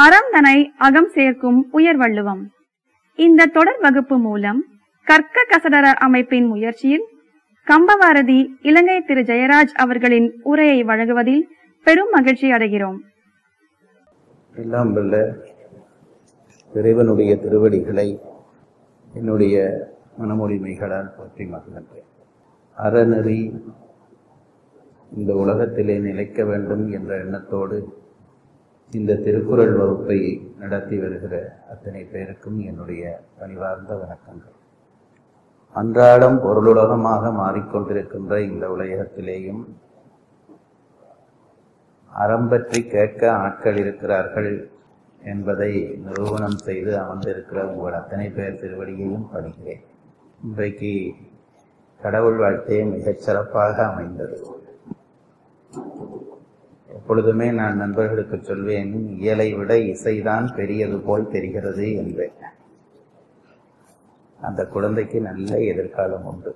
அறம் தனை அகம் சேர்க்கும் உயர்வள்ளுவம் இந்த தொடர் வகுப்பு மூலம் கற்க கசடர அமைப்பின் முயற்சியில் கம்பவாரதி இலங்கை திரு ஜெயராஜ் அவர்களின் உரையை வழங்குவதில் பெரும் மகிழ்ச்சி அடைகிறோம் எல்லாம் வல்ல இறைவனுடைய திருவடிகளை என்னுடைய மனமொழிமைகளால் போற்றி மகிழ்கின்றேன் அறநெறி இந்த உலகத்திலே நிலைக்க வேண்டும் என்ற எண்ணத்தோடு இந்த திருக்குறள் வகுப்பை நடத்தி வருகிற அத்தனை பேருக்கும் என்னுடைய பணிவார்ந்த வணக்கங்கள் அன்றாடம் பொருளுலகமாக மாறிக்கொண்டிருக்கின்ற இந்த உலகத்திலேயும் அறம் பற்றி கேட்க ஆட்கள் இருக்கிறார்கள் என்பதை நிரூபணம் செய்து அமர்ந்திருக்கிற உங்கள் அத்தனை பேர் திருவடியையும் பணிகிறேன் இன்றைக்கு கடவுள் வாழ்த்தே மிகச் சிறப்பாக அமைந்தது எப்பொழுதுமே நான் நண்பர்களுக்கு சொல்வேன் இயலை விட இசைதான் பெரியது போல் தெரிகிறது என்பேன் அந்த குழந்தைக்கு நல்ல எதிர்காலம் உண்டு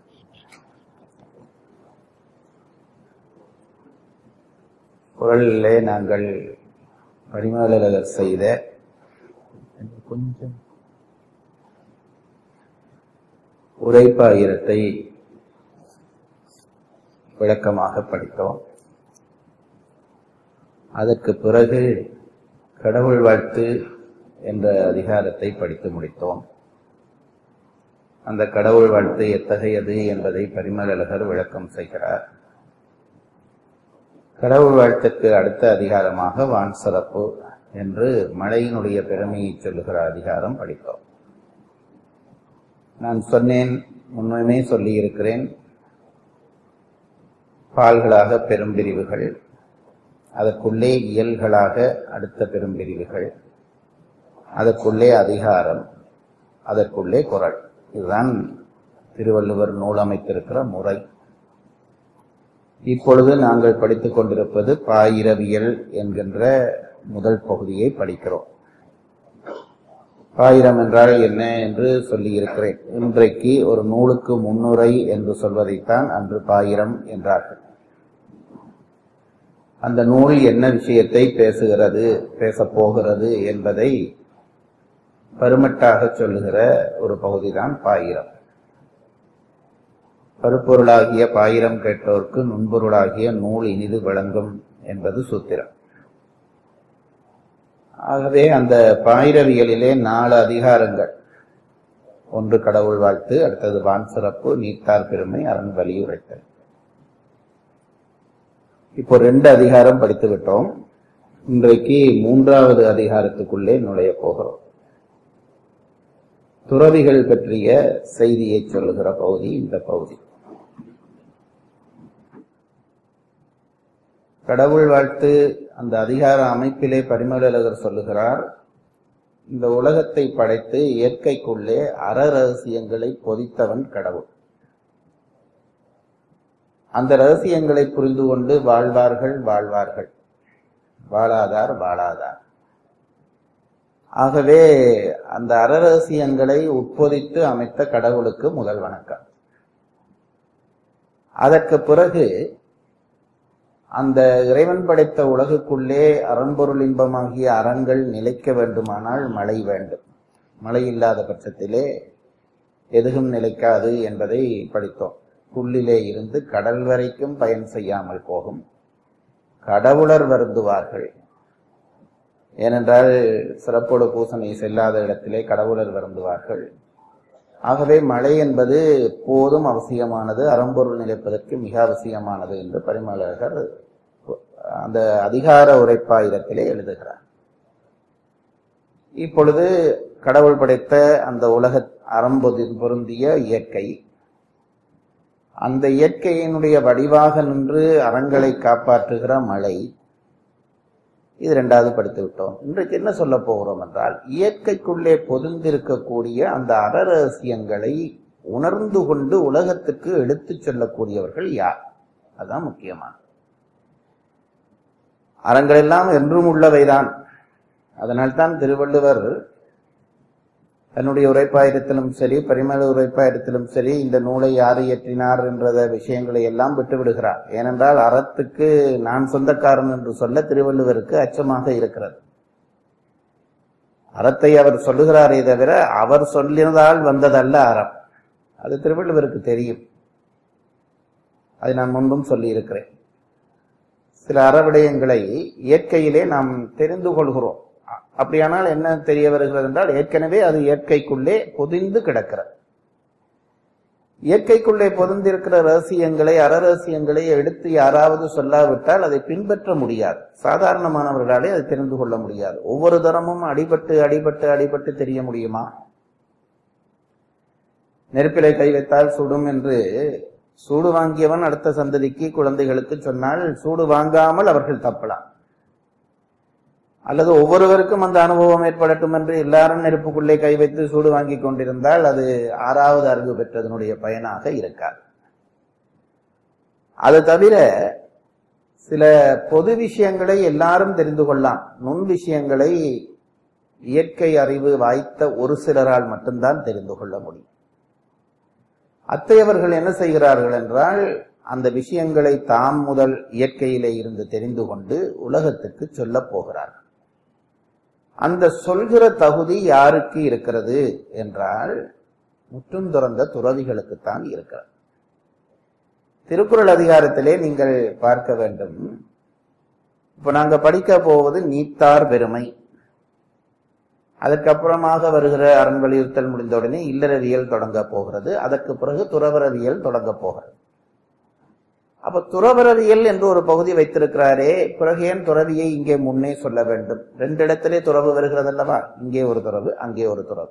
குரலிலே நாங்கள் பரிமாளர் செய்த கொஞ்சம் உரைப்பாயிரத்தை விளக்கமாக படித்தோம் அதற்கு பிறகு கடவுள் வாழ்த்து என்ற அதிகாரத்தை படித்து முடித்தோம் அந்த கடவுள் வாழ்த்து எத்தகையது என்பதை பரிமளகர் விளக்கம் செய்கிறார் கடவுள் வாழ்த்துக்கு அடுத்த அதிகாரமாக வான் சிறப்பு என்று மழையினுடைய பெருமையை சொல்லுகிற அதிகாரம் படித்தோம் நான் சொன்னேன் முன்னுமே சொல்லியிருக்கிறேன் பால்களாக பெரும்பிரிவுகள் அதற்குள்ளே இயல்களாக அடுத்த பெரும்பிரிவுகள் அதற்குள்ளே அதிகாரம் அதற்குள்ளே குரல் இதுதான் திருவள்ளுவர் நூல் அமைத்திருக்கிற முறை இப்பொழுது நாங்கள் படித்துக் கொண்டிருப்பது பாயிரவியல் என்கின்ற முதல் பகுதியை படிக்கிறோம் பாயிரம் என்றால் என்ன என்று சொல்லி இருக்கிறேன் இன்றைக்கு ஒரு நூலுக்கு முன்னுரை என்று சொல்வதைத்தான் அன்று பாயிரம் என்றார்கள் அந்த நூல் என்ன விஷயத்தை பேசுகிறது பேசப் போகிறது என்பதை பருமட்டாக சொல்லுகிற ஒரு பகுதிதான் பாயிரம் பருப்பொருளாகிய பாயிரம் கேட்டோர்க்கு நுண்பொருளாகிய நூல் இனிது விளங்கும் என்பது சூத்திரம் ஆகவே அந்த பாயிரவியலிலே நாலு அதிகாரங்கள் ஒன்று கடவுள் வாழ்த்து அடுத்தது வான் சிறப்பு நீத்தார் பெருமை அரண் வலியுரைத்தல் இப்போ ரெண்டு அதிகாரம் படித்து விட்டோம் இன்றைக்கு மூன்றாவது அதிகாரத்துக்குள்ளே நுழைய போகிறோம் துறவிகள் பற்றிய செய்தியை சொல்லுகிற பகுதி இந்த பகுதி கடவுள் வாழ்த்து அந்த அதிகார அமைப்பிலே பரிமளகர் சொல்லுகிறார் இந்த உலகத்தை படைத்து இயற்கைக்குள்ளே அற ரகசியங்களை பொதித்தவன் கடவுள் அந்த ரகசியங்களை புரிந்து கொண்டு வாழ்வார்கள் வாழ்வார்கள் வாழாதார் வாழாதார் ஆகவே அந்த அறரகசியங்களை உட்பொதித்து அமைத்த கடவுளுக்கு முதல் வணக்கம் அதற்கு பிறகு அந்த இறைவன் படைத்த உலகுக்குள்ளே அறம்பொருள் இன்பமாகிய அறங்கள் நிலைக்க வேண்டுமானால் மழை வேண்டும் மழை இல்லாத பட்சத்திலே எதுவும் நிலைக்காது என்பதை படித்தோம் புல்லிலே இருந்து கடல் வரைக்கும் பயன் செய்யாமல் போகும் கடவுளர் வருந்துவார்கள் ஏனென்றால் சிறப்போடு பூசணை செல்லாத இடத்திலே கடவுளர் வருந்துவார்கள் ஆகவே மழை என்பது எப்போதும் அவசியமானது அறம்பொருள் நிலைப்பதற்கு மிக அவசியமானது என்று பரிமளகர் அந்த அதிகார உரைப்பாயிரத்திலே எழுதுகிறார் இப்பொழுது கடவுள் படைத்த அந்த உலக அறம்பொதி பொருந்திய இயற்கை அந்த இயற்கையினுடைய வடிவாக நின்று அறங்களை காப்பாற்றுகிற மழை இது ரெண்டாவது படித்து விட்டோம் இன்றைக்கு என்ன சொல்ல போகிறோம் என்றால் இயற்கைக்குள்ளே பொதிந்திருக்கக்கூடிய அந்த அறரகசியங்களை உணர்ந்து கொண்டு உலகத்துக்கு எடுத்துச் சொல்லக்கூடியவர்கள் யார் அதுதான் முக்கியமான அறங்கள் எல்லாம் என்றும் உள்ளவைதான் அதனால்தான் திருவள்ளுவர் தன்னுடைய உரைப்பாயிரத்திலும் சரி பரிமள உரைப்பாயிரத்திலும் சரி இந்த நூலை யார் இயற்றினார் என்ற விஷயங்களை எல்லாம் விட்டு விடுகிறார் ஏனென்றால் அறத்துக்கு நான் சொந்தக்காரன் என்று சொல்ல திருவள்ளுவருக்கு அச்சமாக இருக்கிறது அறத்தை அவர் சொல்லுகிறாரே தவிர அவர் சொல்லியதால் வந்ததல்ல அறம் அது திருவள்ளுவருக்கு தெரியும் அதை நான் முன்பும் சொல்லி இருக்கிறேன் சில அறவிடயங்களை இயற்கையிலே நாம் தெரிந்து கொள்கிறோம் அ- அப்படியானால் என்ன தெரிய வருகிறது என்றால் ஏற்கனவே அது இயற்கைக்குள்ளே பொதிந்து கிடக்கிறது இயற்கைக்குள்ளே பொதிந்திருக்கிற ரகசியங்களை அற ரகசியங்களை எடுத்து யாராவது சொல்லாவிட்டால் அதை பின்பற்ற முடியாது சாதாரணமானவர்களாலே அதை தெரிந்து கொள்ள முடியாது ஒவ்வொரு தரமும் அடிபட்டு அடிபட்டு அடிபட்டு தெரிய முடியுமா நெருப்பிலை கை வைத்தால் சுடும் என்று சூடு வாங்கியவன் அடுத்த சந்ததிக்கு குழந்தைகளுக்கு சொன்னால் சூடு வாங்காமல் அவர்கள் தப்பலாம் அல்லது ஒவ்வொருவருக்கும் அந்த அனுபவம் ஏற்படட்டும் என்று எல்லாரும் நெருப்புக்குள்ளே கை வைத்து சூடு வாங்கி கொண்டிருந்தால் அது ஆறாவது அறிவு பெற்றதனுடைய பயனாக இருக்காது அது தவிர சில பொது விஷயங்களை எல்லாரும் தெரிந்து கொள்ளலாம் நுண் விஷயங்களை இயற்கை அறிவு வாய்த்த ஒரு சிலரால் மட்டும்தான் தெரிந்து கொள்ள முடியும் அத்தையவர்கள் என்ன செய்கிறார்கள் என்றால் அந்த விஷயங்களை தாம் முதல் இயற்கையிலே இருந்து தெரிந்து கொண்டு உலகத்துக்கு சொல்லப் போகிறார்கள் அந்த சொல்கிற தகுதி யாருக்கு இருக்கிறது என்றால் முற்றும் துறந்த துறவிகளுக்குத்தான் இருக்கிறது திருக்குறள் அதிகாரத்திலே நீங்கள் பார்க்க வேண்டும் இப்ப நாங்க படிக்க போவது நீத்தார் பெருமை அதற்கப்புறமாக வருகிற அரண் வலியுறுத்தல் முடிந்தவுடனே இல்லறவியல் தொடங்க போகிறது அதற்கு பிறகு துறவரவியல் தொடங்க போகிறது அப்ப துறவரவியல் என்று ஒரு பகுதி வைத்திருக்கிறாரே பிறகு ஏன் துறவியை இங்கே முன்னே சொல்ல வேண்டும் ரெண்டு இடத்திலே துறவு வருகிறது அல்லவா இங்கே ஒரு துறவு அங்கே ஒரு துறவு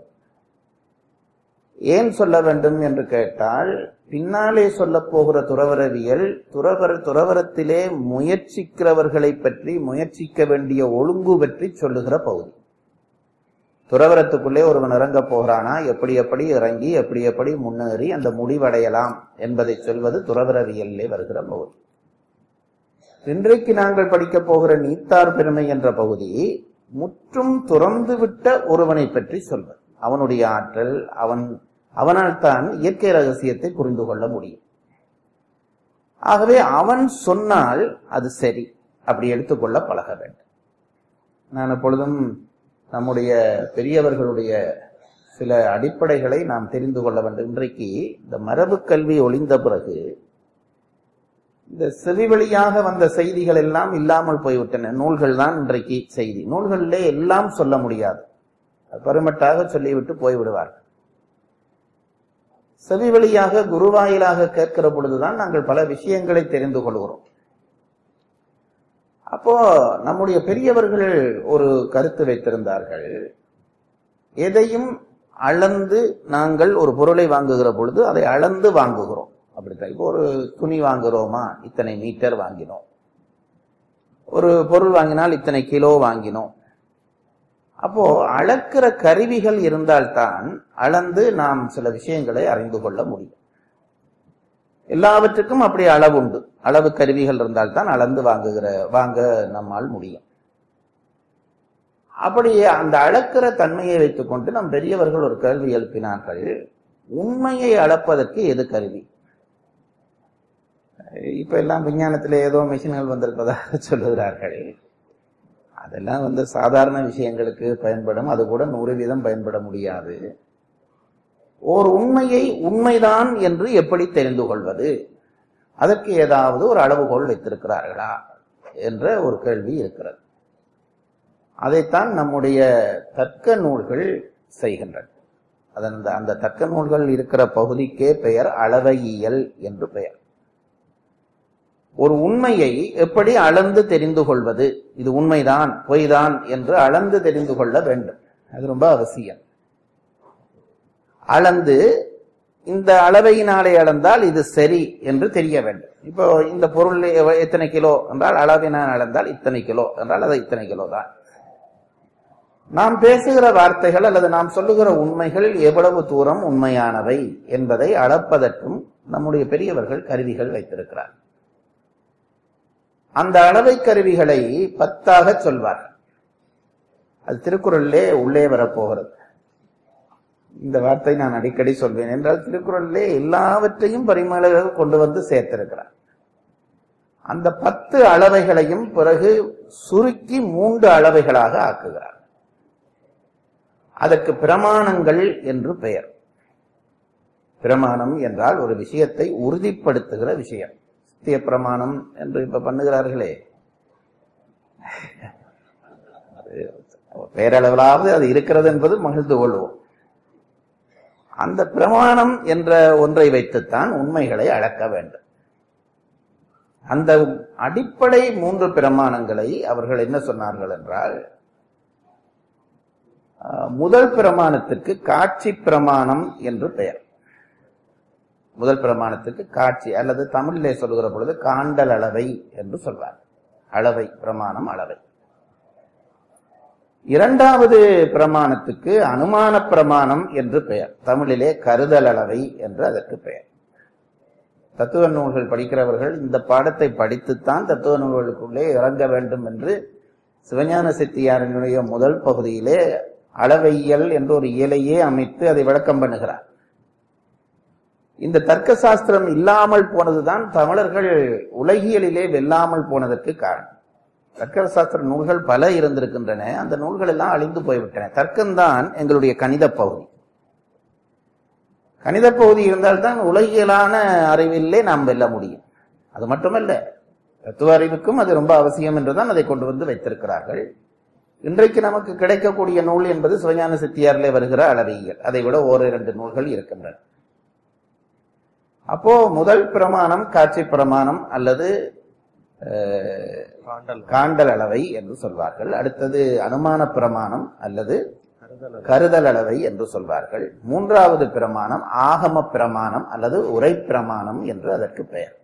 ஏன் சொல்ல வேண்டும் என்று கேட்டால் பின்னாலே சொல்ல போகிற துறவரவியல் துறவர துறவரத்திலே முயற்சிக்கிறவர்களை பற்றி முயற்சிக்க வேண்டிய ஒழுங்கு பற்றி சொல்லுகிற பகுதி துறவரத்துக்குள்ளே ஒருவன் இறங்க போகிறானா எப்படி எப்படி இறங்கி எப்படி எப்படி முன்னேறி அந்த முடிவடையலாம் என்பதை சொல்வது துறவரவியலிலே வருகிற பகுதி இன்றைக்கு நாங்கள் படிக்கப் போகிற நீத்தார் பெருமை என்ற பகுதி முற்றும் துறந்து விட்ட ஒருவனை பற்றி சொல்வது அவனுடைய ஆற்றல் அவன் அவனால் தான் இயற்கை ரகசியத்தை புரிந்து கொள்ள முடியும் ஆகவே அவன் சொன்னால் அது சரி அப்படி எடுத்துக்கொள்ள பழக வேண்டும் நான் எப்பொழுதும் நம்முடைய பெரியவர்களுடைய சில அடிப்படைகளை நாம் தெரிந்து கொள்ள வேண்டும் இன்றைக்கு இந்த மரபு கல்வி ஒளிந்த பிறகு இந்த செவி வழியாக வந்த செய்திகள் எல்லாம் இல்லாமல் போய்விட்டன நூல்கள் தான் இன்றைக்கு செய்தி நூல்களிலே எல்லாம் சொல்ல முடியாது பருமட்டாக சொல்லிவிட்டு போய்விடுவார்கள் செவி வழியாக குருவாயிலாக கேட்கிற பொழுதுதான் நாங்கள் பல விஷயங்களை தெரிந்து கொள்கிறோம் அப்போ நம்முடைய பெரியவர்கள் ஒரு கருத்து வைத்திருந்தார்கள் எதையும் அளந்து நாங்கள் ஒரு பொருளை வாங்குகிற பொழுது அதை அளந்து வாங்குகிறோம் அப்படித்தான் இப்போ ஒரு துணி வாங்குறோமா இத்தனை மீட்டர் வாங்கினோம் ஒரு பொருள் வாங்கினால் இத்தனை கிலோ வாங்கினோம் அப்போ அளக்கிற கருவிகள் இருந்தால்தான் அளந்து நாம் சில விஷயங்களை அறிந்து கொள்ள முடியும் எல்லாவற்றுக்கும் அப்படி அளவு உண்டு அளவு கருவிகள் இருந்தால்தான் அளந்து வாங்குகிற வாங்க நம்மால் முடியும் அப்படி அந்த அளக்கிற தன்மையை வைத்துக்கொண்டு நம் பெரியவர்கள் ஒரு கேள்வி எழுப்பினார்கள் உண்மையை அளப்பதற்கு எது கருவி இப்ப எல்லாம் விஞ்ஞானத்துல ஏதோ மிஷின்கள் வந்திருப்பதாக சொல்லுகிறார்கள் அதெல்லாம் வந்து சாதாரண விஷயங்களுக்கு பயன்படும் அது கூட நூறு வீதம் பயன்பட முடியாது ஓர் உண்மையை உண்மைதான் என்று எப்படி தெரிந்து கொள்வது அதற்கு ஏதாவது ஒரு அளவுகோல் வைத்திருக்கிறார்களா என்ற ஒரு கேள்வி இருக்கிறது அதைத்தான் நம்முடைய தர்க்க நூல்கள் செய்கின்றன அதன் அந்த தர்க்க நூல்கள் இருக்கிற பகுதிக்கே பெயர் அளவையியல் என்று பெயர் ஒரு உண்மையை எப்படி அளந்து தெரிந்து கொள்வது இது உண்மைதான் பொய்தான் என்று அளந்து தெரிந்து கொள்ள வேண்டும் அது ரொம்ப அவசியம் அளந்து இந்த அளவையினாலே அளந்தால் இது சரி என்று தெரிய வேண்டும் இப்போ இந்த பொருள் எவ- எத்தனை கிலோ என்றால் அளவினால் அளந்தால் இத்தனை கிலோ என்றால் அது இத்தனை கிலோ தான் நாம் பேசுகிற வார்த்தைகள் அல்லது நாம் சொல்லுகிற உண்மைகள் எவ்வளவு தூரம் உண்மையானவை என்பதை அளப்பதற்கும் நம்முடைய பெரியவர்கள் கருவிகள் வைத்திருக்கிறார் அந்த அளவை கருவிகளை பத்தாக சொல்வார்கள் அது திருக்குறளிலே உள்ளே வரப்போகிறது இந்த வார்த்தை நான் அடிக்கடி சொல்வேன் என்றால் திருக்குறளிலே எல்லாவற்றையும் பரிமாணமாக கொண்டு வந்து சேர்த்திருக்கிறார் அந்த பத்து அளவைகளையும் பிறகு சுருக்கி மூன்று அளவைகளாக ஆக்குகிறார் அதற்கு பிரமாணங்கள் என்று பெயர் பிரமாணம் என்றால் ஒரு விஷயத்தை உறுதிப்படுத்துகிற விஷயம் சத்திய பிரமாணம் என்று இப்ப பண்ணுகிறார்களே அது பேரளவிலாவது அது இருக்கிறது என்பது மகிழ்ந்து கொள்வோம் அந்த பிரமாணம் என்ற ஒன்றை வைத்துத்தான் உண்மைகளை அளக்க வேண்டும் அந்த அடிப்படை மூன்று பிரமாணங்களை அவர்கள் என்ன சொன்னார்கள் என்றால் அஹ், முதல் பிரமாணத்திற்கு காட்சி பிரமாணம் என்று பெயர் முதல் பிரமாணத்துக்கு காட்சி அல்லது தமிழிலே சொல்லுகிற பொழுது காண்டல் அளவை என்று சொல்வார் அளவை பிரமாணம் அளவை இரண்டாவது பிரமாணத்துக்கு அனுமான பிரமாணம் என்று பெயர் தமிழிலே கருதல் அளவை என்று அதற்கு பெயர் தத்துவ நூல்கள் படிக்கிறவர்கள் இந்த பாடத்தை படித்துத்தான் தத்துவ நூல்களுக்குள்ளே இறங்க வேண்டும் என்று சிவஞான சித்தியாரினுடைய முதல் பகுதியிலே அளவையியல் என்ற ஒரு இயலையே அமைத்து அதை விளக்கம் பண்ணுகிறார் இந்த தர்க்க சாஸ்திரம் இல்லாமல் போனதுதான் தமிழர்கள் உலகியலிலே வெல்லாமல் போனதற்கு காரணம் தர்க்க சாஸ்திர நூல்கள் பல இருந்திருக்கின்றன அந்த நூல்கள் எல்லாம் அழிந்து போய்விட்டன தர்க்கம்தான் எங்களுடைய கணித பகுதி கணித பகுதி இருந்தால்தான் உலகியலான அறிவிலே நாம் வெல்ல முடியும் அது மட்டுமல்ல தத்துவ அறிவுக்கும் அது ரொம்ப அவசியம் என்றுதான் அதை கொண்டு வந்து வைத்திருக்கிறார்கள் இன்றைக்கு நமக்கு கிடைக்கக்கூடிய நூல் என்பது சிவஞான சித்தியாரிலே வருகிற அளவியல் அதை விட ஓர் இரண்டு நூல்கள் இருக்கின்றன அப்போ முதல் பிரமாணம் காட்சி பிரமாணம் அல்லது அஹ், காண்டல் அளவை என்று சொல்வார்கள் அடுத்தது அனுமான பிரமாணம் அல்லது கருதல் அளவை என்று சொல்வார்கள் மூன்றாவது பிரமாணம் ஆகம பிரமாணம் அல்லது உரை பிரமாணம் என்று அதற்கு பெயர்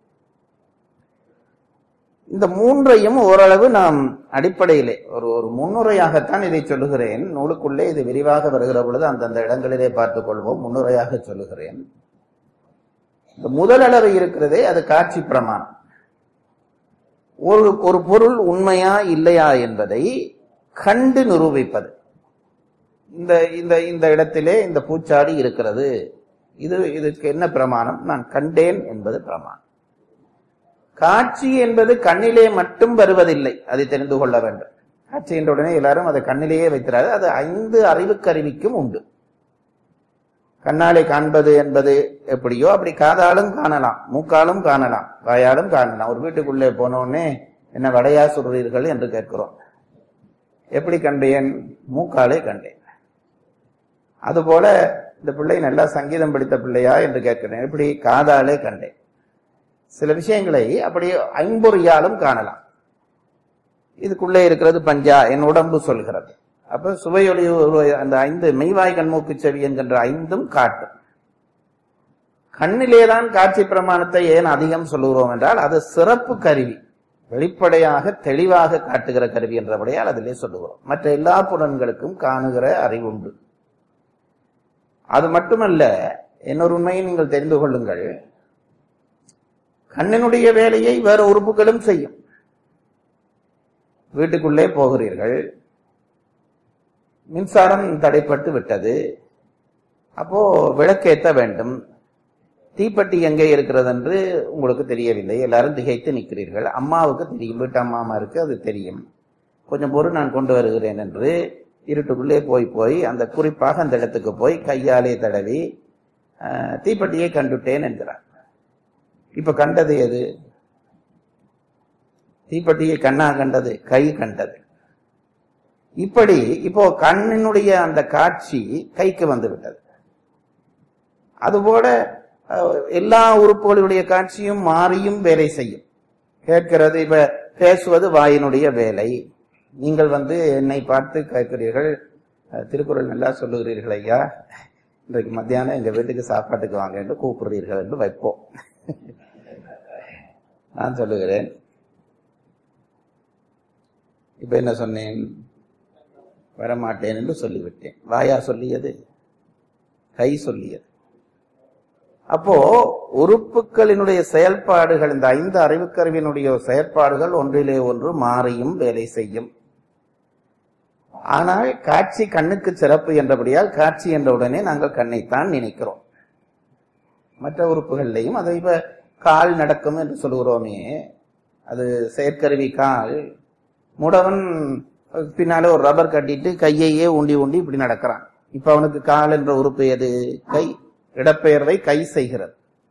இந்த மூன்றையும் ஓரளவு நாம் அடிப்படையிலே ஒரு ஒரு முன்னுரையாகத்தான் இதை சொல்லுகிறேன் நூலுக்குள்ளே இது விரிவாக வருகிற பொழுது அந்தந்த இடங்களிலே பார்த்துக் கொள்வோம் முன்னுரையாக சொல்லுகிறேன் இந்த முதல் அளவு இருக்கிறதே அது காட்சி பிரமாணம் ஒரு ஒரு பொருள் உண்மையா இல்லையா என்பதை கண்டு நிரூபிப்பது இந்த இந்த இந்த இடத்திலே இந்த பூச்சாடி இருக்கிறது இது இதுக்கு என்ன பிரமாணம் நான் கண்டேன் என்பது பிரமாணம் காட்சி என்பது கண்ணிலே மட்டும் வருவதில்லை அதை தெரிந்து கொள்ள வேண்டும் காட்சி என்ற உடனே எல்லாரும் அதை கண்ணிலேயே வைக்கிறாரு அது ஐந்து அறிவுக்கருவிக்கும் உண்டு கண்ணாலே காண்பது என்பது எப்படியோ அப்படி காதாலும் காணலாம் மூக்காலும் காணலாம் வாயாலும் காணலாம் ஒரு வீட்டுக்குள்ளே போனோடனே என்ன வடையா சொல்றீர்கள் என்று கேட்கிறோம் எப்படி கண்டேன் மூக்காலே கண்டேன் அதுபோல இந்த பிள்ளை நல்லா சங்கீதம் படித்த பிள்ளையா என்று கேட்கிறேன் எப்படி காதாலே கண்டேன் சில விஷயங்களை அப்படி ஐம்பொறியாலும் காணலாம் இதுக்குள்ளே இருக்கிறது பஞ்சா என் உடம்பு சொல்கிறது அப்ப சுவையொலி உருவ- அந்த ஐந்து மெய்வாய் கண்மூக்கு செவி என்கின்ற ஐந்தும் காட்டும் கண்ணிலேதான் காட்சி பிரமாணத்தை ஏன் அதிகம் சொல்லுகிறோம் என்றால் அது சிறப்பு கருவி வெளிப்படையாக தெளிவாக காட்டுகிற கருவி என்றபடியால் அதிலே சொல்லுகிறோம் மற்ற எல்லா புலன்களுக்கும் காணுகிற அறிவுண்டு அது மட்டுமல்ல இன்னொரு உண்மையை நீங்கள் தெரிந்து கொள்ளுங்கள் கண்ணினுடைய வேலையை வேற உறுப்புகளும் செய்யும் வீட்டுக்குள்ளே போகிறீர்கள் மின்சாரம் தடைப்பட்டு விட்டது அப்போ விளக்கேற்ற வேண்டும் தீப்பெட்டி எங்கே இருக்கிறது என்று உங்களுக்கு தெரியவில்லை எல்லாரும் திகைத்து நிற்கிறீர்கள் அம்மாவுக்கு தெரியும் வீட்டு அம்மாமாருக்கு அது தெரியும் கொஞ்சம் பொருள் நான் கொண்டு வருகிறேன் என்று இருட்டுக்குள்ளே போய் போய் அந்த குறிப்பாக அந்த இடத்துக்கு போய் கையாலே தடவி அஹ், தீப்பெட்டியை கண்டுட்டேன் என்கிறார் இப்ப கண்டது எது தீப்பெட்டியை கண்ணா கண்டது கை கண்டது இப்படி இப்போ கண்ணினுடைய அந்த காட்சி கைக்கு வந்து விட்டது அதுபோல அஹ், எல்லா உறுப்புகளுடைய காட்சியும் மாறியும் வேலை செய்யும் கேட்கிறது இப்ப பேசுவது வாயினுடைய வேலை நீங்கள் வந்து என்னை பார்த்து கேட்கிறீர்கள் அஹ், திருக்குறள் நல்லா சொல்லுகிறீர்கள் ஐயா இன்றைக்கு மத்தியானம் எங்க வீட்டுக்கு சாப்பாட்டுக்கு வாங்க என்று கூப்பிடுறீர்கள் என்று வைப்போம் நான் சொல்லுகிறேன் இப்ப என்ன சொன்னேன் வரமாட்டேன் என்று சொல்லிவிட்டேன் வாயா சொல்லியது கை சொல்லியது அப்போ உறுப்புகளினுடைய செயல்பாடுகள் இந்த ஐந்து அறிவுக்கருவியினுடைய செயற்பாடுகள் ஒன்றிலே ஒன்று மாறியும் வேலை செய்யும் ஆனால் காட்சி கண்ணுக்கு சிறப்பு என்றபடியால் காட்சி என்ற உடனே நாங்கள் கண்ணைத்தான் நினைக்கிறோம் மற்ற உறுப்புகள்லையும் அதை இப்ப கால் நடக்கும் என்று சொல்லுகிறோமே அது செயற்கருவி கால் முடவன் பின்னால ஒரு ரப்பர் கட்டிட்டு கையையே உண்டி உண்டி இப்படி நடக்கிறான் இப்ப அவனுக்கு கால் என்ற உறுப்பு எது கை இடப்பெயர்வை கை செய்கிறது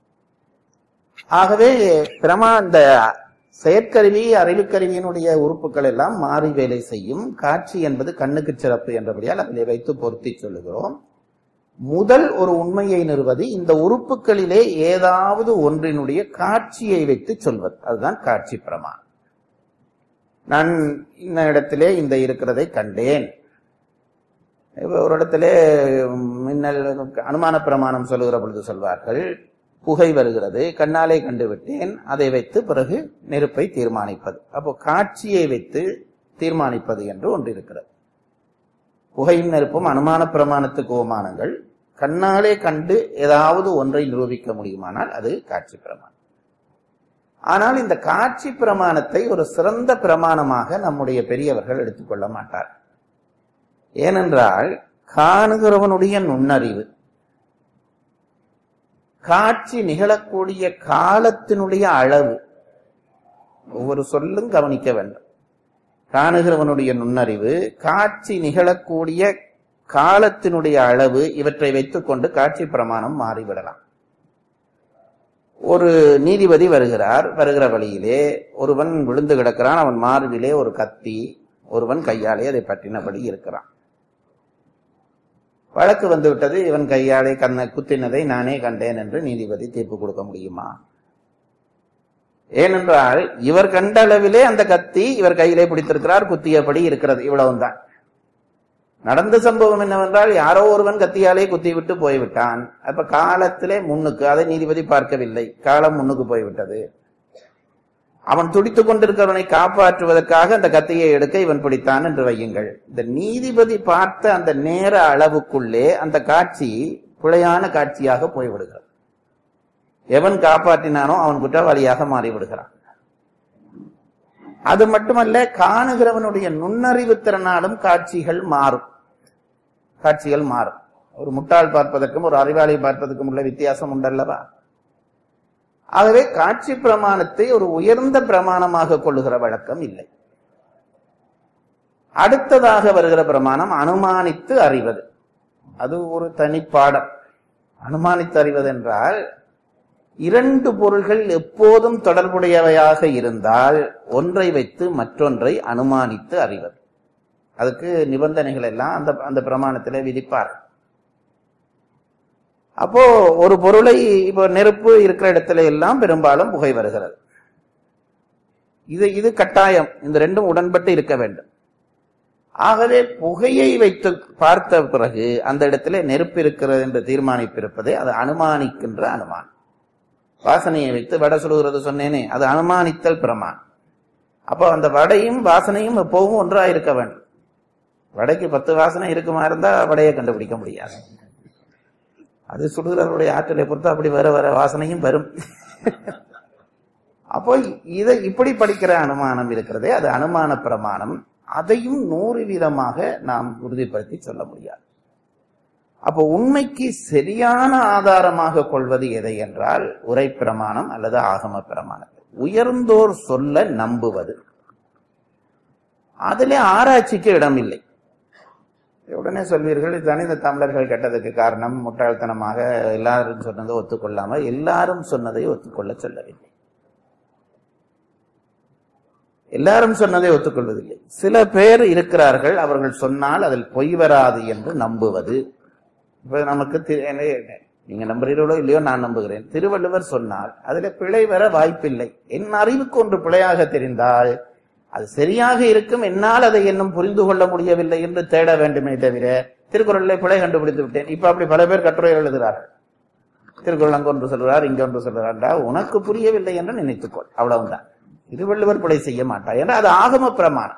ஆகவே பிரமா இந்த செயற்கருவி அறிவுக்கருவியினுடைய உறுப்புகள் எல்லாம் மாறி வேலை செய்யும் காட்சி என்பது கண்ணுக்கு சிறப்பு என்றபடியால் அதிலே வைத்து பொருத்தி சொல்லுகிறோம் முதல் ஒரு உண்மையை நிறுவது இந்த உறுப்புகளிலே ஏதாவது ஒன்றினுடைய காட்சியை வைத்து சொல்வது அதுதான் காட்சி பிரமாணம் நான் இந்த இடத்திலே இந்த இருக்கிறதை கண்டேன் இப்ப ஒரு இடத்திலே மின்னல் அனுமான பிரமாணம் சொல்லுகிற பொழுது சொல்வார்கள் புகை வருகிறது கண்ணாலே கண்டு விட்டேன் அதை வைத்து பிறகு நெருப்பை தீர்மானிப்பது அப்போ காட்சியை வைத்து தீர்மானிப்பது என்று ஒன்று இருக்கிறது புகையும் நெருப்பும் அனுமான பிரமாணத்துக்கு ஓமானங்கள் கண்ணாலே கண்டு ஏதாவது ஒன்றை நிரூபிக்க முடியுமானால் அது காட்சி பிரமாணம் ஆனால் இந்த காட்சி பிரமாணத்தை ஒரு சிறந்த பிரமாணமாக நம்முடைய பெரியவர்கள் எடுத்துக்கொள்ள மாட்டார் ஏனென்றால் காணுகிறவனுடைய நுண்ணறிவு காட்சி நிகழக்கூடிய காலத்தினுடைய அளவு ஒவ்வொரு சொல்லும் கவனிக்க வேண்டும் காணுகிறவனுடைய நுண்ணறிவு காட்சி நிகழக்கூடிய காலத்தினுடைய அளவு இவற்றை வைத்துக்கொண்டு காட்சி பிரமாணம் மாறிவிடலாம் ஒரு நீதிபதி வருகிறார் வருகிற வழியிலே ஒருவன் விழுந்து கிடக்கிறான் அவன் மார்பிலே ஒரு கத்தி ஒருவன் கையாலே அதை பற்றினபடி இருக்கிறான் வழக்கு வந்து விட்டது இவன் கையாலே கண்ண குத்தினதை நானே கண்டேன் என்று நீதிபதி தீர்ப்பு கொடுக்க முடியுமா ஏனென்றால் இவர் கண்ட அளவிலே அந்த கத்தி இவர் கையிலே பிடித்திருக்கிறார் குத்தியபடி இருக்கிறது இவ்வளவுதான் நடந்த சம்பவம் என்னவென்றால் யாரோ ஒருவன் கத்தியாலே குத்தி விட்டு போய்விட்டான் அப்ப காலத்திலே முன்னுக்கு அதை நீதிபதி பார்க்கவில்லை காலம் முன்னுக்கு போய்விட்டது அவன் துடித்துக் கொண்டிருக்கிறவனை காப்பாற்றுவதற்காக அந்த கத்தியை எடுக்க இவன் பிடித்தான் என்று வையுங்கள் இந்த நீதிபதி பார்த்த அந்த நேர அளவுக்குள்ளே அந்த காட்சி பிழையான காட்சியாக போய்விடுகிறது எவன் காப்பாற்றினானோ அவன் குற்றவாளியாக மாறிவிடுகிறான் அது மட்டுமல்ல காணுகிறவனுடைய நுண்ணறிவு திறனாலும் காட்சிகள் மாறும் காட்சிகள் மாறும் ஒரு முட்டாள் பார்ப்பதற்கும் ஒரு அறிவாளி பார்ப்பதற்கும் உள்ள வித்தியாசம் உண்டல்லவா ஆகவே காட்சி பிரமாணத்தை ஒரு உயர்ந்த பிரமாணமாக கொள்ளுகிற வழக்கம் இல்லை அடுத்ததாக வருகிற பிரமாணம் அனுமானித்து அறிவது அது ஒரு தனி பாடம் அனுமானித்து அறிவது என்றால் இரண்டு பொருள்கள் எப்போதும் தொடர்புடையவையாக இருந்தால் ஒன்றை வைத்து மற்றொன்றை அனுமானித்து அறிவது அதுக்கு நிபந்தனைகள் எல்லாம் அந்த அந்த பிரமாணத்திலே விதிப்பார் அப்போ ஒரு பொருளை இப்போ நெருப்பு இருக்கிற இடத்துல எல்லாம் பெரும்பாலும் புகை வருகிறது இது இது கட்டாயம் இந்த ரெண்டும் உடன்பட்டு இருக்க வேண்டும் ஆகவே புகையை வைத்து பார்த்த பிறகு அந்த இடத்துல நெருப்பு இருக்கிறது என்று தீர்மானிப்பிருப்பதை அது அனுமானிக்கின்ற அனுமானம் வாசனையை வைத்து வடை சுடுகிறது சொன்னேனே அது அனுமானித்தல் பிரமான் அப்போ அந்த வடையும் வாசனையும் எப்பவும் ஒன்றா இருக்க வேண்டும் வடைக்கு பத்து வாசனை இருக்குமா இருந்தா வடையை கண்டுபிடிக்க முடியாது அது சுடுகிறவருடைய ஆற்றலை பொறுத்து அப்படி வர வர வாசனையும் வரும் அப்போ இதை இப்படி படிக்கிற அனுமானம் இருக்கிறதே அது அனுமான பிரமாணம் அதையும் நூறு வீதமாக நாம் உறுதிப்படுத்தி சொல்ல முடியாது அப்போ உண்மைக்கு சரியான ஆதாரமாக கொள்வது எதை என்றால் உரை பிரமாணம் அல்லது ஆகம பிரமாணம் உயர்ந்தோர் சொல்ல நம்புவது அதிலே ஆராய்ச்சிக்கு இடமில்லை உடனே சொல்வீர்கள் இதுதானே இந்த தமிழர்கள் கெட்டதுக்கு காரணம் முட்டாள்தனமாக எல்லாரும் சொன்னதை ஒத்துக்கொள்ளாமல் எல்லாரும் சொன்னதை ஒத்துக்கொள்ள சொல்லவில்லை எல்லாரும் சொன்னதை ஒத்துக்கொள்வதில்லை சில பேர் இருக்கிறார்கள் அவர்கள் சொன்னால் அதில் பொய் வராது என்று நம்புவது இப்ப நமக்கு தி- என்ன- நீங்க நம்புறீர்களோ இல்லையோ நான் நம்புகிறேன் திருவள்ளுவர் சொன்னால் அதுல பிழை வர வாய்ப்பில்லை என் அறிவுக்கு ஒன்று பிழையாக தெரிந்தால் அது சரியாக இருக்கும் என்னால் அதை இன்னும் புரிந்து கொள்ள முடியவில்லை என்று தேட வேண்டுமே தவிர திருக்குறளில் பிழை கண்டுபிடித்து விட்டேன் இப்ப அப்படி பல பேர் கட்டுரை எழுதுகிறார்கள் திருக்குறள் அங்க ஒன்று சொல்கிறார் இங்க ஒன்று சொல்கிறார்டா உனக்கு புரியவில்லை என்று நினைத்துக்கொள் அவ்வளவுதான் திருவள்ளுவர் பிழை செய்ய மாட்டார் ஏன்னா அது ஆகம பிரமாணம்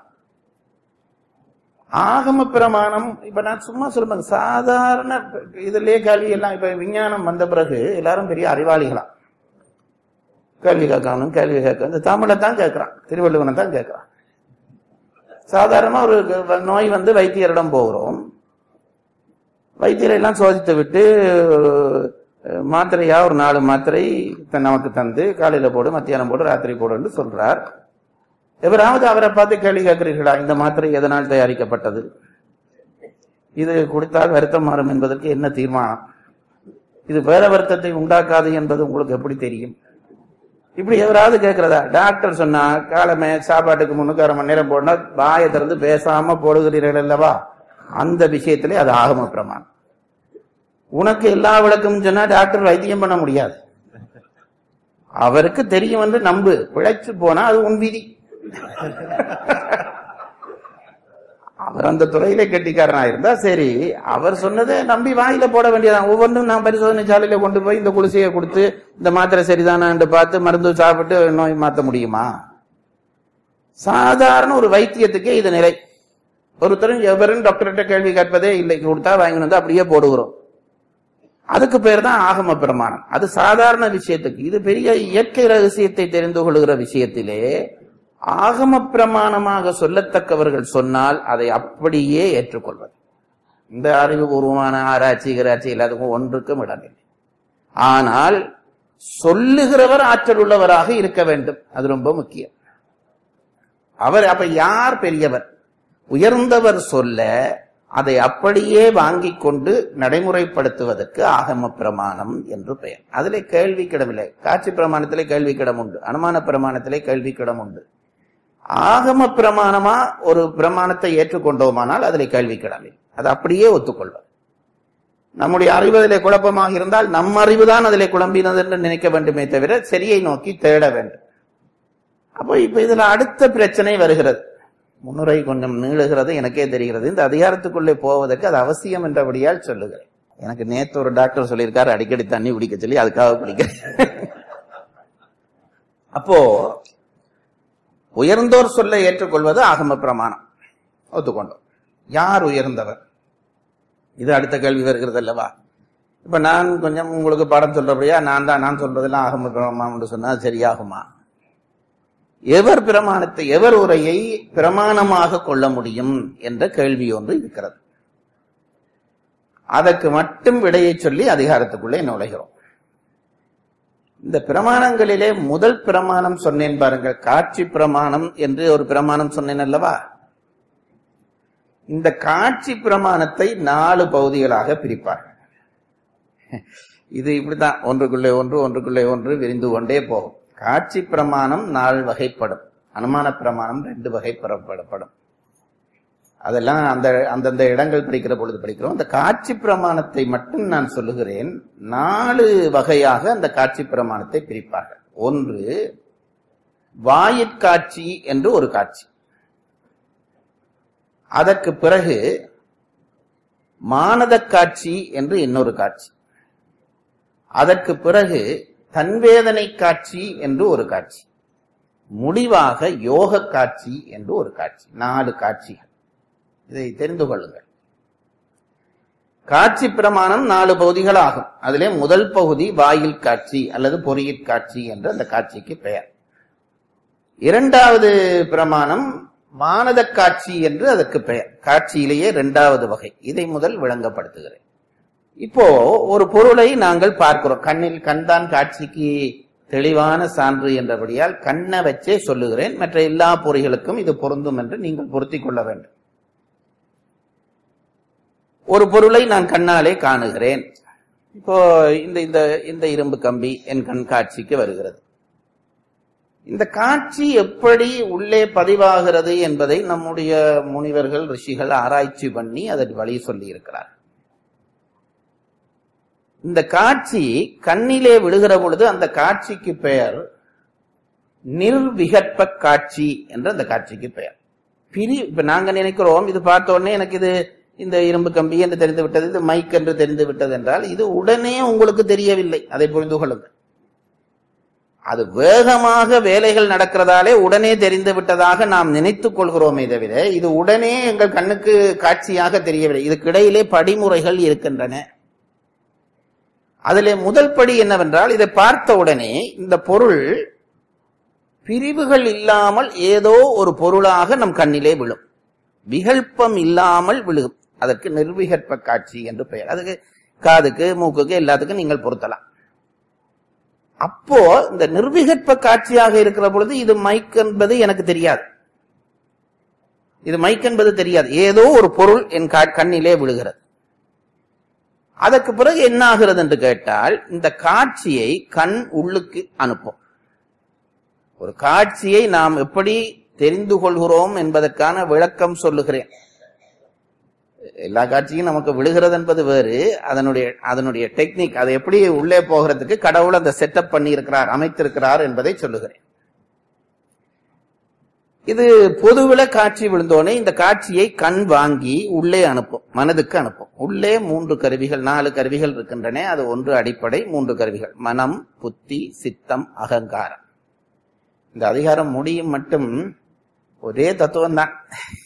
ஆகம பிரமாணம் இப்ப நான் சும்மா சொல்லுவேன் சாதாரண இதுலயே கல்வி எல்லாம் இப்ப விஞ்ஞானம் வந்த பிறகு எல்லாரும் பெரிய அறிவாளிகளாம் கேள்வி கேட்கணும் கேள்வி கேட்க இந்த தமிழை தான் கேட்கிறான் திருவள்ளுவனை தான் கேட்கிறான் சாதாரணமா ஒரு நோய் வந்து வைத்தியரிடம் போகிறோம் வைத்தியரை எல்லாம் சோதித்து விட்டு அஹ், மாத்திரையா ஒரு நாலு மாத்திரை த- நமக்கு தந்து காலையில போடு மத்தியானம் போடு ராத்திரி போடுன்னு சொல்றார் எவராவது அவரை பார்த்து கேள்வி கேட்கிறீர்களா இந்த மாத்திரை எதனால் தயாரிக்கப்பட்டது இது குடித்தால் வருத்தம் மாறும் என்பதற்கு என்ன தீர்மானம் இது வேற வருத்தத்தை உண்டாக்காது என்பது உங்களுக்கு எப்படி தெரியும் இப்படி எவராவது கேட்கிறதா டாக்டர் சொன்னா காலமே சாப்பாட்டுக்கு முன்னுக்கு அரை மணி நேரம் போடனா வாயை திறந்து பேசாம போடுகிறீர்கள் அல்லவா அந்த விஷயத்திலே அது ஆகம பிரமாணம் உனக்கு எல்லா விளக்கமும் சொன்னா டாக்டர் வைத்தியம் பண்ண முடியாது அவருக்கு தெரியும் என்று நம்பு பிழைச்சு போனா அது உன் விதி அவர் அந்த துறையில கெட்டிக்காரனா இருந்தா சரி அவர் சொன்னதை நம்பி வாயில போட வேண்டியதான் ஒவ்வொன்றும் நான் பரிசோதனை சாலையில கொண்டு போய் இந்த குளிசையை கொடுத்து இந்த மாத்திரை சரிதானான்னு பார்த்து மருந்து சாப்பிட்டு நோய் மாத்த முடியுமா சாதாரண ஒரு வைத்தியத்துக்கே இது நிலை ஒருத்தரும் எவரும் டாக்டர்கிட்ட கேள்வி கேட்பதே இல்லை கொடுத்தா வாங்கி வந்து அப்படியே போடுகிறோம் அதுக்கு பேர் தான் ஆகம பிரமாணம் அது சாதாரண விஷயத்துக்கு இது பெரிய இயற்கை ரகசியத்தை தெரிந்து கொள்கிற விஷயத்திலே ஆகம பிரமாணமாக சொல்லத்தக்கவர்கள் சொன்னால் அதை அப்படியே ஏற்றுக்கொள்வது இந்த அறிவுபூர்வமான ஆராய்ச்சி கிராட்சி எல்லாத்துக்கும் ஒன்றுக்கும் இடமில்லை ஆனால் சொல்லுகிறவர் ஆற்றல் உள்ளவராக இருக்க வேண்டும் அது ரொம்ப முக்கியம் அவர் அப்ப யார் பெரியவர் உயர்ந்தவர் சொல்ல அதை அப்படியே வாங்கிக் கொண்டு நடைமுறைப்படுத்துவதற்கு ஆகம பிரமாணம் என்று பெயர் அதிலே கேள்வி கிடமில்லை காட்சி பிரமாணத்திலே கேள்வி கிடம் உண்டு அனுமான பிரமாணத்திலே கேள்வி கிடம் உண்டு ஆகம பிரமாணமா ஒரு பிரமாணத்தை ஏற்றுக்கொண்டோமானால் அதில் கேள்வி கிடமில்லை அது அப்படியே ஒத்துக்கொள்வது நம்முடைய அறிவதிலே குழப்பமாக இருந்தால் நம் அறிவுதான் அதிலே குழம்பினது என்று நினைக்க வேண்டுமே தவிர சரியை நோக்கி தேட வேண்டும் அப்போ இப்ப இதுல அடுத்த பிரச்சனை வருகிறது முன்னுரை கொஞ்சம் நீளுகிறது எனக்கே தெரிகிறது இந்த அதிகாரத்துக்குள்ளே போவதற்கு அது அவசியம் என்றபடியால் சொல்லுகிறேன் எனக்கு நேத்து ஒரு டாக்டர் சொல்லியிருக்காரு அடிக்கடி தண்ணி குடிக்க சொல்லி அதுக்காக குடிக்கிறேன் அப்போ உயர்ந்தோர் சொல்ல ஏற்றுக்கொள்வது ஆகம பிரமாணம் ஒத்துக்கொண்டோம் யார் உயர்ந்தவர் இது அடுத்த கேள்வி வருகிறது அல்லவா இப்ப நான் கொஞ்சம் உங்களுக்கு பாடம் சொல்றபடியா நான் தான் நான் சொல்றதெல்லாம் ஆகம பிரமாணம் சொன்னா அது சரியாகுமா எவர் பிரமாணத்தை எவர் உரையை பிரமாணமாக கொள்ள முடியும் என்ற கேள்வி ஒன்று இருக்கிறது அதற்கு மட்டும் விடையை சொல்லி அதிகாரத்துக்குள்ளே நுழைகிறோம் இந்த பிரமாணங்களிலே முதல் பிரமாணம் சொன்னேன் பாருங்கள் காட்சி பிரமாணம் என்று ஒரு பிரமாணம் சொன்னேன் அல்லவா இந்த காட்சி பிரமாணத்தை நாலு பகுதிகளாக பிரிப்பார்கள் இது இப்படித்தான் ஒன்றுக்குள்ளே ஒன்று ஒன்றுக்குள்ளே ஒன்று விரிந்து கொண்டே போகும் காட்சி பிரமாணம் நாலு வகைப்படும் அனுமான பிரமாணம் ரெண்டு வகைப்படப்படும் அதெல்லாம் அந்த அந்தந்த இடங்கள் படிக்கிற பொழுது படிக்கிறோம் அந்த காட்சி பிரமாணத்தை மட்டும் நான் சொல்லுகிறேன் நாலு வகையாக அந்த காட்சி பிரமாணத்தை பிரிப்பார்கள் ஒன்று வாயிற்காட்சி என்று ஒரு காட்சி அதற்கு பிறகு மானத காட்சி என்று இன்னொரு காட்சி அதற்கு பிறகு தன்வேதனை காட்சி என்று ஒரு காட்சி முடிவாக யோக காட்சி என்று ஒரு காட்சி நாலு காட்சிகள் இதை தெரிந்து கொள்ளுங்கள் காட்சி பிரமாணம் நாலு பகுதிகள் ஆகும் அதிலே முதல் பகுதி வாயில் காட்சி அல்லது பொறியிற் காட்சி என்று அந்த காட்சிக்கு பெயர் இரண்டாவது பிரமாணம் மானத காட்சி என்று அதற்கு பெயர் காட்சியிலேயே இரண்டாவது வகை இதை முதல் விளங்கப்படுத்துகிறேன் இப்போ ஒரு பொருளை நாங்கள் பார்க்கிறோம் கண்ணில் கண்தான் காட்சிக்கு தெளிவான சான்று என்றபடியால் கண்ணை வச்சே சொல்லுகிறேன் மற்ற எல்லா பொறிகளுக்கும் இது பொருந்தும் என்று நீங்கள் பொருத்திக் கொள்ள வேண்டும் ஒரு பொருளை நான் கண்ணாலே காணுகிறேன் இப்போ இந்த இந்த இந்த இரும்பு கம்பி என் கண் காட்சிக்கு வருகிறது இந்த காட்சி எப்படி உள்ளே பதிவாகிறது என்பதை நம்முடைய முனிவர்கள் ரிஷிகள் ஆராய்ச்சி பண்ணி அதற்கு வழி சொல்லி இருக்கிறார் இந்த காட்சி கண்ணிலே விழுகிற பொழுது அந்த காட்சிக்கு பெயர் நிர்விகற்ப காட்சி என்று அந்த காட்சிக்கு பெயர் பிரி இப்ப நாங்க நினைக்கிறோம் இது பார்த்த உடனே எனக்கு இது இந்த இரும்பு கம்பி என்று தெரிந்து விட்டது இது மைக் என்று தெரிந்து விட்டது என்றால் இது உடனே உங்களுக்கு தெரியவில்லை அதை புரிந்து கொள்ளுங்கள் அது வேகமாக வேலைகள் நடக்கிறதாலே உடனே தெரிந்து விட்டதாக நாம் நினைத்துக் கொள்கிறோமே தவிர இது உடனே எங்கள் கண்ணுக்கு காட்சியாக தெரியவில்லை இதுக்கு இடையிலே படிமுறைகள் இருக்கின்றன அதிலே முதல் படி என்னவென்றால் இதை பார்த்த உடனே இந்த பொருள் பிரிவுகள் இல்லாமல் ஏதோ ஒரு பொருளாக நம் கண்ணிலே விழும் விகல்பம் இல்லாமல் விழுகும் அதற்கு நிர்விகற்ப காட்சி என்று பெயர் அதுக்கு காதுக்கு மூக்குக்கு எல்லாத்துக்கும் நீங்கள் பொருத்தலாம் அப்போ இந்த நிர்விகற்ப காட்சியாக இருக்கிற பொழுது இது மைக் என்பது எனக்கு தெரியாது இது மைக் என்பது தெரியாது ஏதோ ஒரு பொருள் என் கா- கண்ணிலே விழுகிறது அதற்கு பிறகு என்ன ஆகிறது என்று கேட்டால் இந்த காட்சியை கண் உள்ளுக்கு அனுப்பும் ஒரு காட்சியை நாம் எப்படி தெரிந்து கொள்கிறோம் என்பதற்கான விளக்கம் சொல்லுகிறேன் எல்லா காட்சியும் நமக்கு விழுகிறது என்பது வேறு அதனுடைய அதனுடைய டெக்னிக் அதை எப்படி உள்ளே போகிறதுக்கு கடவுள் அந்த செட்டப் பண்ணி இருக்கிறார் அமைத்திருக்கிறார் என்பதை சொல்லுகிறேன் இது பொதுவில காட்சி விழுந்தோனே இந்த காட்சியை கண் வாங்கி உள்ளே அனுப்பும் மனதுக்கு அனுப்பும் உள்ளே மூன்று கருவிகள் நாலு கருவிகள் இருக்கின்றன அது ஒன்று அடிப்படை மூன்று கருவிகள் மனம் புத்தி சித்தம் அகங்காரம் இந்த அதிகாரம் முடியும் மட்டும் ஒரே தத்துவம் தான்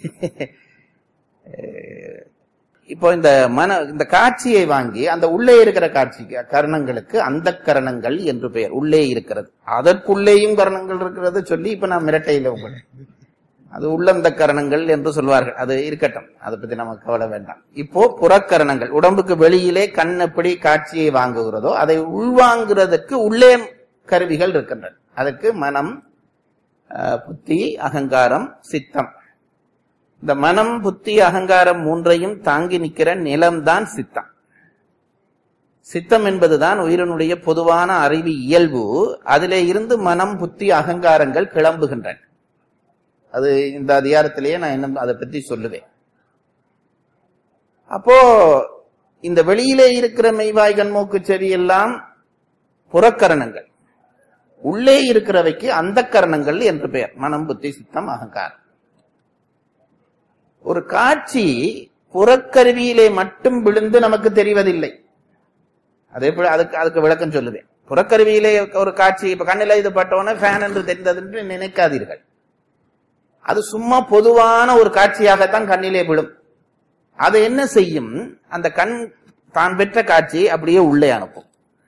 இப்போ இந்த மன இந்த காட்சியை வாங்கி அந்த உள்ளே இருக்கிற காட்சி கரணங்களுக்கு அந்த கரணங்கள் என்று பெயர் உள்ளே இருக்கிறது அதற்குள்ளேயும் கரணங்கள் இருக்கிறது சொல்லி இப்ப நான் மிரட்டையில உங்களை அது உள்ளந்த கரணங்கள் என்று சொல்வார்கள் அது இருக்கட்டும் அதை பத்தி நமக்கு கவலை வேண்டாம் இப்போ புறக்கரணங்கள் உடம்புக்கு வெளியிலே கண் எப்படி காட்சியை வாங்குகிறதோ அதை உள்வாங்குறதுக்கு உள்ளே கருவிகள் இருக்கின்றன அதற்கு மனம் அஹ், புத்தி அகங்காரம் சித்தம் இந்த மனம் புத்தி அகங்காரம் மூன்றையும் தாங்கி நிற்கிற நிலம்தான் சித்தம் சித்தம் என்பதுதான் உயிரினுடைய பொதுவான அறிவு இயல்பு அதிலே இருந்து மனம் புத்தி அகங்காரங்கள் கிளம்புகின்றன அது இந்த அதிகாரத்திலேயே நான் இன்னும் அதை பற்றி சொல்லுவேன் அப்போ இந்த வெளியிலே இருக்கிற மெய்வாய் கண்மூக்கு செவி எல்லாம் புறக்கரணங்கள் உள்ளே இருக்கிறவைக்கு அந்த கரணங்கள் என்று பெயர் மனம் புத்தி சித்தம் அகங்காரம் ஒரு காட்சி புறக்கருவியிலே மட்டும் விழுந்து நமக்கு தெரிவதில்லை அதே போல அதுக்கு அதுக்கு விளக்கம் சொல்லுவேன் புறக்கருவியிலே ஒரு காட்சி இப்ப கண்ணில இது பட்டவன ஃபேன் என்று தெரிந்தது என்று நினைக்காதீர்கள் அது சும்மா பொதுவான ஒரு காட்சியாகத்தான் கண்ணிலே விழும் அது என்ன செய்யும் அந்த கண் தான் பெற்ற காட்சியை அப்படியே உள்ளே அனுப்பும்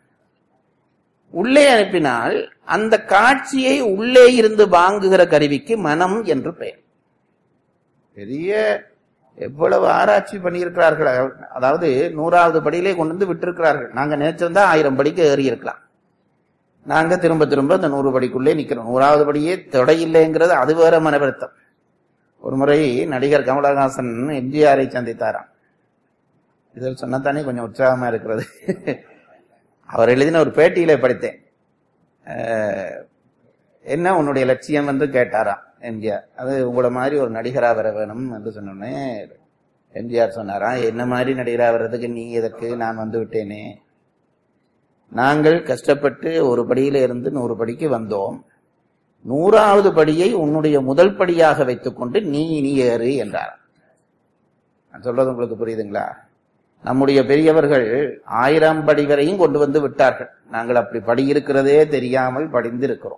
உள்ளே அனுப்பினால் அந்த காட்சியை உள்ளே இருந்து வாங்குகிற கருவிக்கு மனம் என்று பெயர் பெரிய எவ்வளவு ஆராய்ச்சி பண்ணியிருக்கிறார்கள் அதாவது நூறாவது படியிலே கொண்டு வந்து விட்டிருக்கிறார்கள் நாங்க நினைச்சிருந்தா ஆயிரம் படிக்கு ஏறி இருக்கலாம் நாங்க திரும்ப திரும்ப இந்த நூறு படிக்குள்ளே நிக்கிறோம் நூறாவது படியே தொடையில்லைங்கிறது அது வேற மனவருத்தம் ஒரு முறை நடிகர் கமலஹாசன் எம்ஜிஆரை சந்தித்தாராம் இதில் சொன்னதானே கொஞ்சம் உற்சாகமா இருக்கிறது அவர் எழுதின ஒரு பேட்டியில படித்தேன் அஹ், என்ன உன்னுடைய லட்சியம் என்று கேட்டாராம் எம்ஜிஆர் அது உங்களை மாதிரி ஒரு நடிகரா வர வேணும் என்று சொன்னோடனே எம்ஜிஆர் சொன்னாராம் என்ன மாதிரி நடிகரா வர்றதுக்கு நீ எதற்கு நான் வந்து விட்டேனே நாங்கள் கஷ்டப்பட்டு ஒரு படியில இருந்து நூறு படிக்கு வந்தோம் நூறாவது படியை உன்னுடைய முதல் படியாக வைத்துக்கொண்டு நீ இனி ஏறு என்றார் நான் சொல்றது உங்களுக்கு புரியுதுங்களா நம்முடைய பெரியவர்கள் ஆயிரம் படி வரையும் கொண்டு வந்து விட்டார்கள் நாங்கள் அப்படி படி இருக்கிறதே தெரியாமல் படிந்து இருக்கிறோம்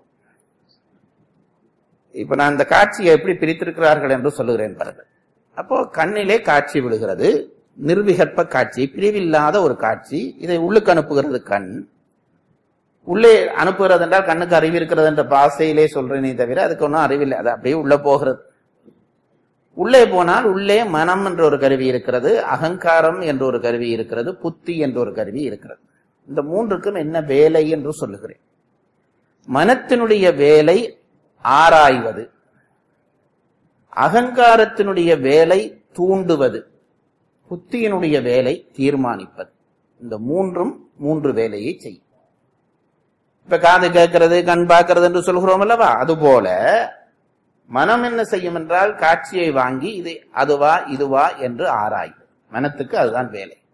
இப்ப நான் இந்த காட்சியை எப்படி பிரித்திருக்கிறார்கள் என்று சொல்லுகிறேன் பாருங்கள் அப்போ கண்ணிலே காட்சி விழுகிறது நிர்விகற்ப காட்சி பிரிவில்லாத ஒரு காட்சி இதை உள்ளுக்கு அனுப்புகிறது கண் உள்ளே அனுப்புகிறது என்றால் கண்ணுக்கு அறிவு இருக்கிறது என்ற பாசையிலே சொல்றேனே தவிர அதுக்கு ஒன்றும் அறிவில்லை அது அப்படியே உள்ள போகிறது உள்ளே போனால் உள்ளே மனம் என்ற ஒரு கருவி இருக்கிறது அகங்காரம் என்ற ஒரு கருவி இருக்கிறது புத்தி என்ற ஒரு கருவி இருக்கிறது இந்த மூன்றுக்கும் என்ன வேலை என்று சொல்லுகிறேன் மனத்தினுடைய வேலை ஆராய்வது அகங்காரத்தினுடைய வேலை தூண்டுவது புத்தியினுடைய வேலை தீர்மானிப்பது இந்த மூன்றும் மூன்று வேலையை செய்யும் இப்ப காது கேட்கிறது கண் பார்க்கிறது என்று சொல்கிறோம் அல்லவா அதுபோல மனம் என்ன செய்யும் என்றால் காட்சியை வாங்கி இது அதுவா இதுவா என்று ஆராயும் மனத்துக்கு அதுதான் வேலை